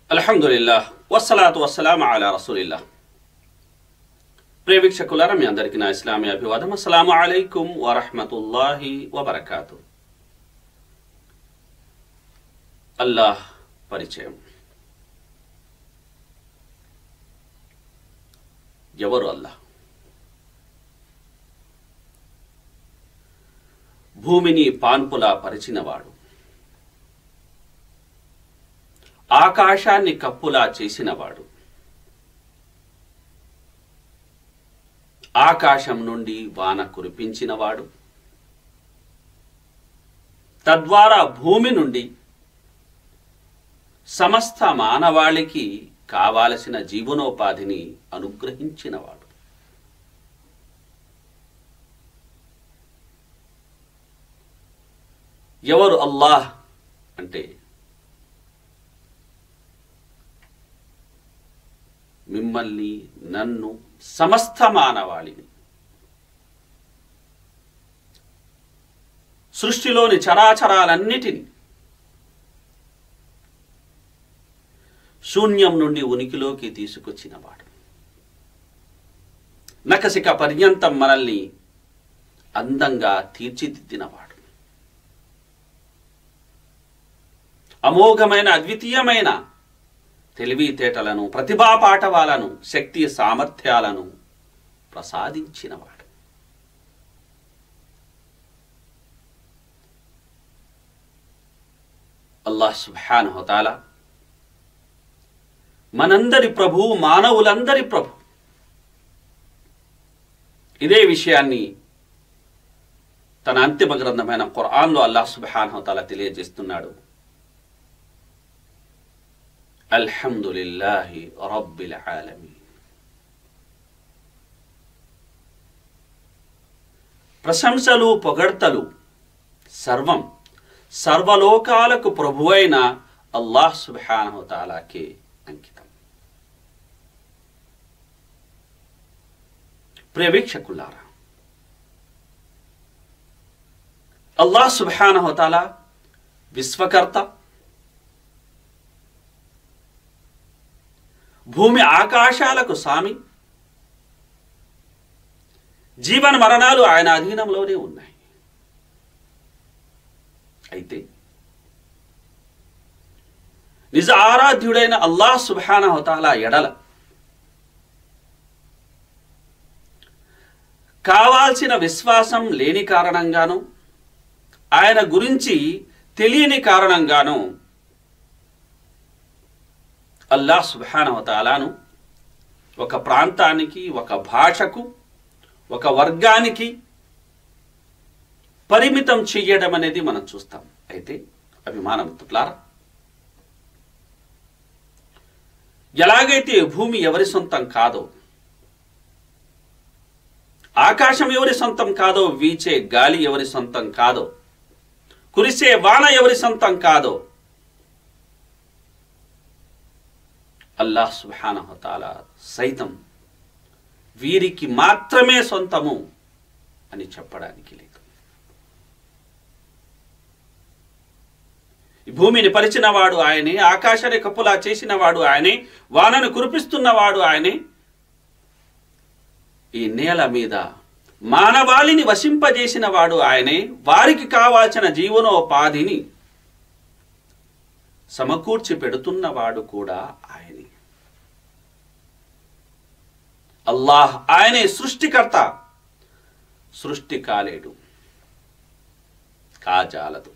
అల్హమ్దుల్లాహ్ వస్సలాతు వస్సలాం అలా రసూలిల్లాహ్ ప్రియ వీక్షకులారా మీ అందరికీ నా ఇస్లామీ అభివాదం అస్సలాము అలైకుం వరహమతుల్లాహి వబర్కాతు అల్లాహ్ పరిచయం ఎవరు అల్లాహ్ భూమిని పాన్పులా పరిచినవాడు ఆకాశాన్ని కప్పులా చేసినవాడు ఆకాశం నుండి వాన కురిపించినవాడు తద్వారా భూమి నుండి సమస్త మానవాళికి కావాలసిన జీవనోపాధిని అనుగ్రహించినవాడు ఎవరు అల్లాహ్ అంటే మిమ్మల్ని నన్ను సమస్త మానవాళిని సృష్టిలోని చరాచరాలన్నిటినీ శూన్యం నుండి ఉనికిలోకి తీసుకొచ్చినవాడు నకసిక పర్యంతం మనల్ని అందంగా తీర్చిదిద్దినవాడు అమోఘమైన అద్వితీయమైన తెలివితేటలను ప్రతిభా పాఠవాలను శక్తి సామర్థ్యాలను ప్రసాదించినవాడు అల్లాహ్ సుబ్హాన్ హోతాలా మనందరి ప్రభు మానవులందరి ప్రభు ఇదే విషయాన్ని తన అంతిమ గ్రంథమైన ఖురాన్లో అల్లాహ్ సుబ్హాన్ హోతాలా తెలియజేస్తున్నాడు అల్హమ్దులిల్లాహి రబ్బిల్ ఆలమీన్ ప్రశంసలు పొగడ్తలు సర్వం సర్వలోకాలకు ప్రభువైన అల్లాహ్ సుబ్హానహు తాలాకే అంకితం ప్రియవీక్షకులారా అల్లాహ్ సుబ్హానహు తాలా విశ్వకర్త భూమి ఆకాశాలకు సామి జీవన మరణాలు ఆయన అధీనంలోనే ఉన్నాయి అయితే నిజ ఆరాధ్యుడైన అల్లాహ్ సుబ్హాన హోతాలా ఎడల కావాల్సిన విశ్వాసం లేని కారణంగాను ఆయన గురించి తెలియని కారణంగాను అల్లాహ్ సుబానవతాలాను ఒక ప్రాంతానికి ఒక భాషకు ఒక వర్గానికి పరిమితం చెయ్యడం అనేది మనం చూస్తాం అయితే అభిమానం తుట్లారా ఎలాగైతే భూమి ఎవరి సొంతం కాదో ఆకాశం ఎవరి సొంతం కాదో వీచే గాలి ఎవరి సొంతం కాదో కురిసే వాన ఎవరి సొంతం కాదో అల్లాహ్ సుబానహతాల సైతం వీరికి మాత్రమే సొంతము అని చెప్పడానికి లేదు ఈ భూమిని పరిచినవాడు ఆయనే ఆకాశాన్ని కప్పులా చేసినవాడు ఆయనే వానను కురిపిస్తున్నవాడు ఆయనే ఈ నేల మీద మానవాళిని వశింపజేసిన వాడు ఆయనే వారికి కావాల్సిన జీవనోపాధిని సమకూర్చి పెడుతున్నవాడు కూడా ఆయనే అల్లాహ్ ఆయనే సృష్టికర్త సృష్టి కాలేడు కాజాలదు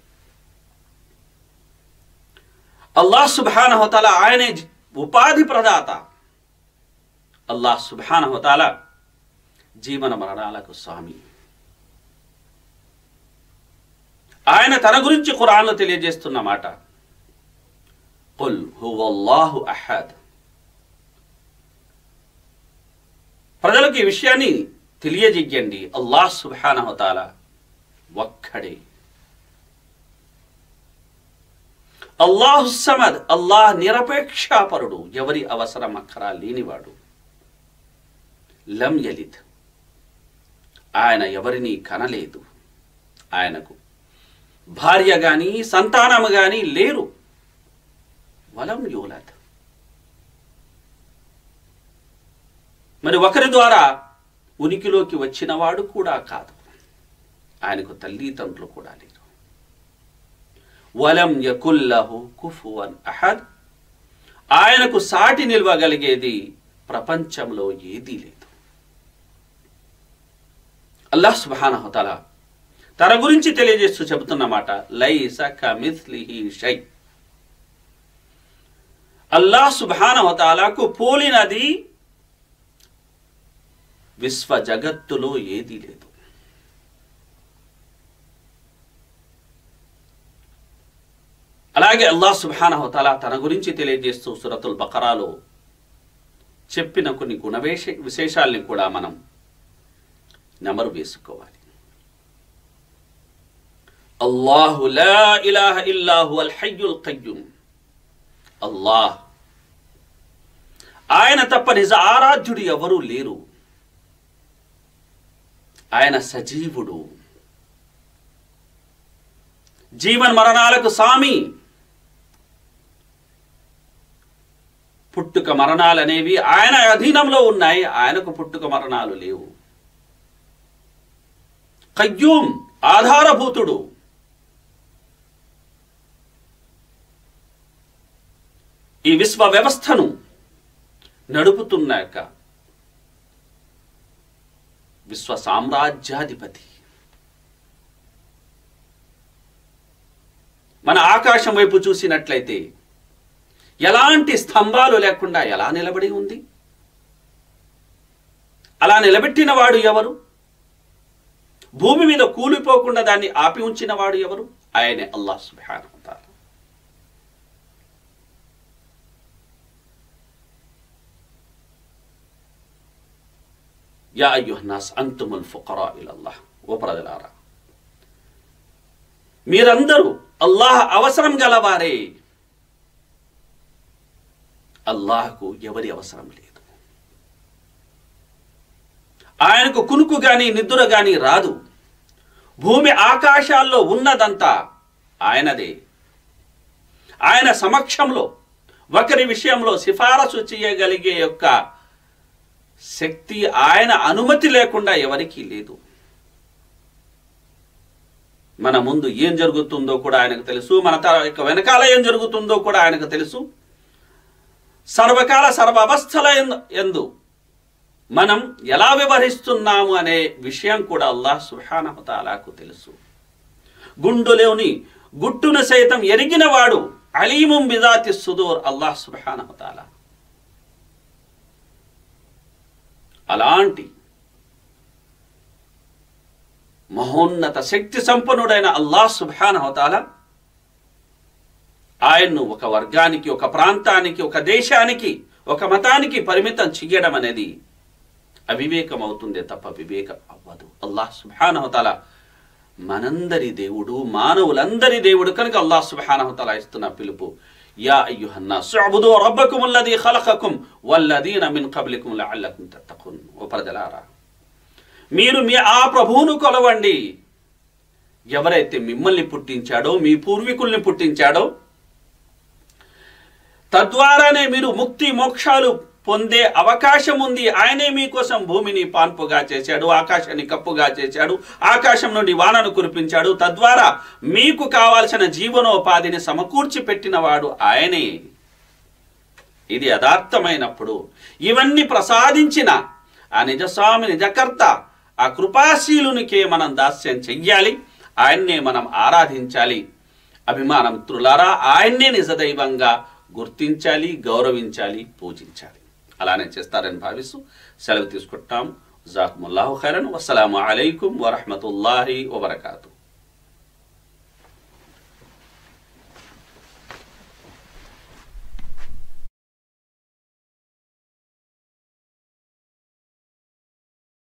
అల్లాహ్ సుబాన హోతాల ఆయనే ఉపాధి ప్రదాత అల్లాహ్ సుబాన హోతాల జీవన మరణాలకు స్వామి ఆయన తన గురించి ఖురాన్లో తెలియజేస్తున్న మాట قل هو الله أحد ప్రజలకు ఈ విషయాన్ని తెలియజెయ్యండి అల్లాహ్ సుబానహతాల ఒక్కడే అల్లాహు సమద్ అల్లాహ్ నిరపేక్షాపరుడు ఎవరి అవసరం అక్కరా లేనివాడు లం యలిద్ ఆయన ఎవరిని కనలేదు ఆయనకు భార్య గాని సంతానము గాని లేరు వలం యూలద్ మరి ఒకరి ద్వారా ఉనికిలోకి వచ్చినవాడు కూడా కాదు ఆయనకు తల్లిదండ్రులు కూడా లేరు వలం యకుల్లహు కుఫువన్ అహద్ ఆయనకు సాటి నిలవగలిగేది ప్రపంచంలో ఏదీ లేదు అల్లాహ్ సుబానహతల తన గురించి తెలియజేస్తూ చెబుతున్నమాట లైస కమిస్లిహి షై అల్లాహ్ సుబానహతాలకు పోలినది విశ్వ జగత్తులో ఏదీ లేదు అలాగే అల్లాహ్ సుబానహతాల తన గురించి తెలియజేస్తూ సురతుల్ బకరాలో చెప్పిన కొన్ని గుణవేశ విశేషాల్ని కూడా మనం నెమరు వేసుకోవాలి అల్లాహు లా ఇలాహ ఇల్లాహు అల్ హయ్యుల్ కయ్యూమ్ అల్లాహ్ ఆయన తప్ప నిజ ఆరాధ్యుడు ఎవరూ లేరు ఆయన సజీవుడు జీవన మరణాలకు సామి పుట్టుక మరణాలు అనేవి ఆయన అధీనంలో ఉన్నాయి ఆయనకు పుట్టుక మరణాలు లేవు కయ్యూం ఆధారభూతుడు ఈ విశ్వ వ్యవస్థను నడుపుతున్నాక విశ్వ సామ్రాజ్యాధిపతి మన ఆకాశం వైపు చూసినట్లయితే ఎలాంటి స్తంభాలు లేకుండా ఎలా నిలబడి ఉంది అలా నిలబెట్టిన వాడు ఎవరు భూమి మీద కూలిపోకుండా దాన్ని ఆపి ఉంచిన వాడు ఎవరు ఆయనే అల్లాహ్ సుబ్హానహు వ తఆలా యా అయ్యుహన్నాస్ అంతుముల్ ఫుకరా ఇలల్లాహ్ ఓ ప్రజలారా మీరందరూ అల్లాహ్ అవసరం గలవారే అల్లాహకు ఎవరి అవసరం లేదు ఆయనకు కునుకు గాని నిద్ర గాని రాదు భూమి ఆకాశాల్లో ఉన్నదంతా ఆయనదే ఆయన సమక్షంలో ఒకరి విషయంలో సిఫారసు చేయగలిగే యొక్క శక్తి ఆయన అనుమతి లేకుండా ఎవరికీ లేదు మన ముందు ఏం జరుగుతుందో కూడా ఆయనకు తెలుసు మన త- యొక్క వెనకాల ఏం జరుగుతుందో కూడా ఆయనకు తెలుసు సర్వకాల సర్వ అవస్థల ఎందు- ఎందు మనం ఎలా వ్యవహరిస్తున్నాము అనే విషయం కూడా అల్లాహ్ సుహానహతాలాకు తెలుసు గుండులోని గుట్టును సైతం ఎరిగినవాడు అలీముం బిదాతి సుదూర్ అల్లాహ్ సుబ్హానహుతాలా అలాంటి మహోన్నత శక్తి సంపన్నుడైన అల్లాహ్ సుబ్హానహుతాలా ఆయన్ను ఒక వర్గానికి ఒక ప్రాంతానికి ఒక దేశానికి ఒక మతానికి పరిమితం చెయ్యడం అనేది అవివేకం అవుతుందే తప్ప వివేకం అవ్వదు అల్లాహ్ సుబ్హానహుతాల మనందరి దేవుడు మానవులందరి దేవుడు కనుక అల్లాహ్ సుబ్హానహుతాల ఇస్తున్న పిలుపు యా అయ్యుహన్నా సుఅబుదు రబ్బకుమ్ అల్లదీ ఖలఖకుమ్ వల్లదీన మిన్ ఖబ్లికుమ్ లఅల్లకుమ్ తత్తఖున్ ఓ ప్రజలారా మీరు మీ ఆ ప్రభువును కొలవండి ఎవరైతే మిమ్మల్ని పుట్టించాడో మీ పూర్వీకుల్ని పుట్టించాడో తద్వారానే మీరు ముక్తి మోక్షాలు పొందే అవకాశం ఉంది ఆయనే మీకోసం భూమిని పాన్పుగా చేశాడు ఆకాశాన్ని కప్పుగా చేశాడు ఆకాశం నుండి వానను కురిపించాడు తద్వారా మీకు కావాల్సిన జీవనోపాధిని సమకూర్చి పెట్టినవాడు ఆయనే ఇది యథార్థమైనప్పుడు ఇవన్నీ ప్రసాదించిన ఆ నిజస్వామి నిజకర్త ఆ కృపాశీలునికే మనం దాస్యం చెయ్యాలి ఆయన్నే మనం ఆరాధించాలి అభిమానం త్రులారా ఆయన్నే నిజదైవంగా గుర్తించాలి గౌరవించాలి పూజించాలి అలానే చేస్తారని భావిస్తూ సెలవు తీసుకుంటాం జాకుముల్లాహు ఖైరన్ వసలాము అలైకుం వరహమతుల్లాహి వబర్కాతు